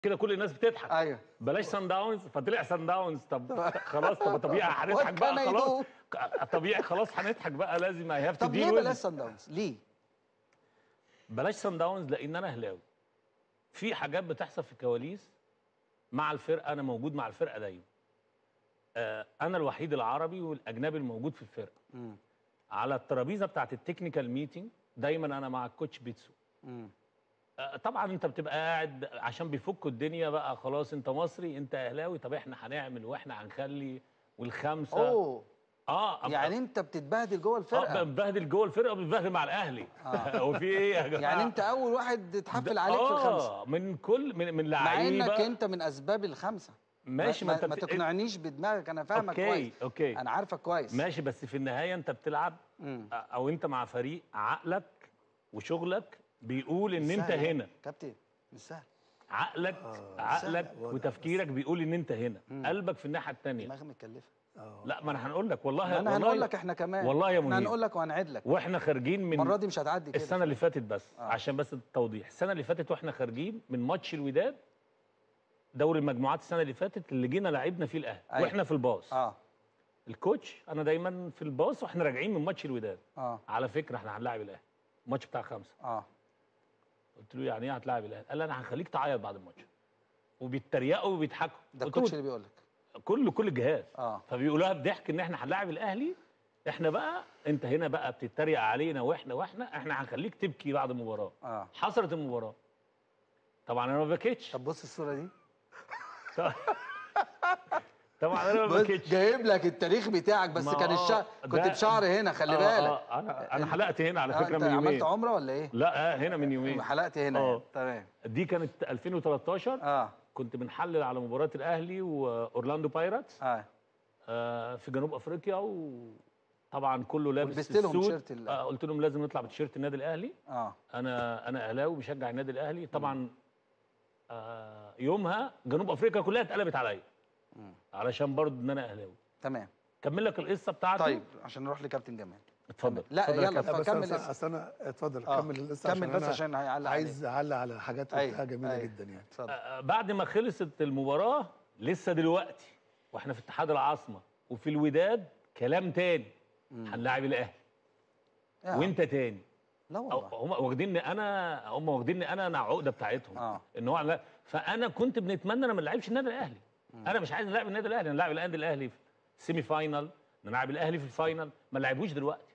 كده كل الناس بتضحك ايوه بلاش سان داونز فطلع سان داونز طب خلاص طب طبيعي هنضحك What بقى can I خلاص طبيعي خلاص هنضحك بقى لازم اي هاف تو طب ليه ديل بلاش سان داونز ليه بلاش سان داونز لان انا اهلاوي في حاجات بتحصل في الكواليس مع الفرقه انا موجود مع الفرقه دايما آه انا الوحيد العربي والاجنبي الموجود في الفرقه مم. على الترابيزه بتاعت التكنيكال ميتنج دايما انا مع الكوتش بيتسو مم. آه، طبعا انت بتبقى قاعد عشان بيفكوا الدنيا بقى خلاص انت مصري انت اهلاوي طب احنا هنعمل واحنا هنخلي والخمسه اوه اه أبقى- يعني انت بتتبهدل جوه اه الفرقه بنبهدل جوه الفرقه وبنبهدل مع الاهلي آه. هو في ايه يا جماعه يعني انت اول واحد اتحفل عليك في الخمسه اه من كل من من مع انك لعيبه انت من اسباب الخمسه ماشي ما, ما, ما, ما انت بت- تقنعنيش بدماغك انا فاهمك اوكي كويس اوكي انا عارفك كويس ماشي بس في النهايه انت بتلعب مم. او انت مع فريق عقلك وشغلك بيقول ان مش انت سهل. هنا كابتن مش سهل عقلك آه، عقلك سهل، واضح وتفكيرك بيقول ان انت هنا مم. قلبك في الناحيه الثانيه دماغ متكلفه اه لا ما انا هنقول لك والله ما انا والله هنقول لك احنا كمان والله يا احنا منير. هنقول لك وهنعيد لك واحنا خارجين من المره دي مش هتعدي كده السنه اللي فاتت بس آه. آه. عشان بس التوضيح السنه اللي فاتت واحنا خارجين من ماتش الوداد دوري المجموعات السنه اللي فاتت اللي جينا لعبنا فيه الاهلي أيوة. واحنا في الباص اه الكوتش انا دايما في الباص واحنا راجعين من ماتش الوداد اه على فكره احنا هنلاعب الاهلي الماتش بتاع خمسه اه قلت له يعني ايه هتلاعب الاهلي قال لي انا هخليك تعيط بعد الماتش وبيتريقوا وبيضحكوا ده قلت الكوتش له اللي بيقول لك كل كل الجهاز اه فبيقولوها بضحك ان احنا هنلاعب الاهلي احنا بقى انت هنا بقى بتتريق علينا واحنا واحنا احنا هنخليك تبكي بعد المباراه اه حصلت المباراه طبعا انا ما بكيتش طب بص الصوره دي طبعا انا ما بص بكيتش جايب لك التاريخ بتاعك بس ما كان آه، الشعر كنت ده- بشعر هنا خلي آه، بالك آه انا انا حلقت هنا على آه، فكره انت من عملت يومين عمره ولا ايه؟ لا آه هنا من يومين حلقت هنا آه. يعني. تمام دي كانت 2013 اه كنت بنحلل على مباراه الاهلي واورلاندو بايرتس اه آه في جنوب افريقيا وطبعا كله لابس ولبست لهم السود. تيشيرت ال- آه قلت لهم لازم نطلع بتيشيرت النادي الاهلي اه انا انا اهلاوي بشجع النادي الاهلي طبعا آه يومها جنوب افريقيا كلها اتقلبت عليا مم. علشان برضه ان انا اهلاوي تمام كمل لك القصه بتاعته طيب عشان نروح لكابتن جمال اتفضل لا اتفضل يا يلا كابتن. لا بس فكمل أصل- لسه. اصل انا اتفضل آه، كمل لسه كمل بس عشان هيعلق عايز اعلق على حاجات أيوة، قلتها جميله أيوة. جدا يعني اتفضل آه، بعد ما خلصت المباراه لسه دلوقتي واحنا في اتحاد العاصمه وفي الوداد كلام تاني هنلاعب الاهلي يا وانت تاني لا أو والله هم واخديني انا هم واخديني انا انا عقده بتاعتهم آه. ان هو لا فانا كنت بنتمنى انا ما نلعبش النادي الاهلي انا مش عايز نلعب النادي الاهلي نلعب النادي الاهلي في سيمي فاينال نلعب الاهلي في الفاينل ما نلعبوش دلوقتي